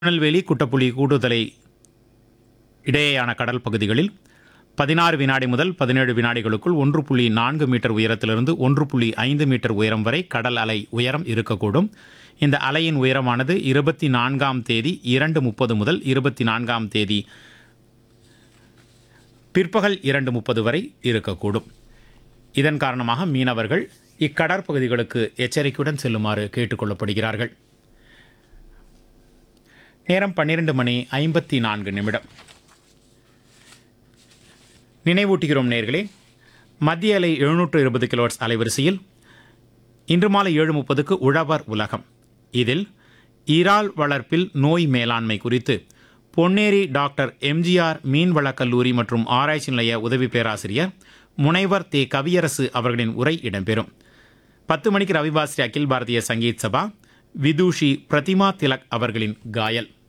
திருநெல்வேலி குட்டப்புலி கூடுதலை இடையேயான கடல் பகுதிகளில் பதினாறு வினாடி முதல் பதினேழு வினாடிகளுக்குள் ஒன்று புள்ளி நான்கு மீட்டர் உயரத்திலிருந்து ஒன்று புள்ளி ஐந்து மீட்டர் உயரம் வரை கடல் அலை உயரம் இருக்கக்கூடும் இந்த அலையின் உயரமானது இருபத்தி நான்காம் தேதி இரண்டு முப்பது முதல் இருபத்தி நான்காம் தேதி பிற்பகல் இரண்டு முப்பது வரை இருக்கக்கூடும் இதன் காரணமாக மீனவர்கள் இக்கடற்பகுதிகளுக்கு எச்சரிக்கையுடன் செல்லுமாறு கேட்டுக்கொள்ளப்படுகிறார்கள் நேரம் பன்னிரண்டு மணி ஐம்பத்தி நான்கு நிமிடம் நினைவூட்டுகிறோம் நேர்களே மத்திய அலை எழுநூற்று இருபது கிலோட்ஸ் அலைவரிசையில் இன்று மாலை ஏழு முப்பதுக்கு உழவர் உலகம் இதில் இறால் வளர்ப்பில் நோய் மேலாண்மை குறித்து பொன்னேரி டாக்டர் எம்ஜிஆர் மீன்வளக் கல்லூரி மற்றும் ஆராய்ச்சி நிலைய உதவி பேராசிரியர் முனைவர் தே கவியரசு அவர்களின் உரை இடம்பெறும் பத்து மணிக்கு ரவிபாஸ்ரீ அகில் பாரதிய சங்கீத் சபா விதுஷி பிரதிமா திலக் அவர்களின் காயல்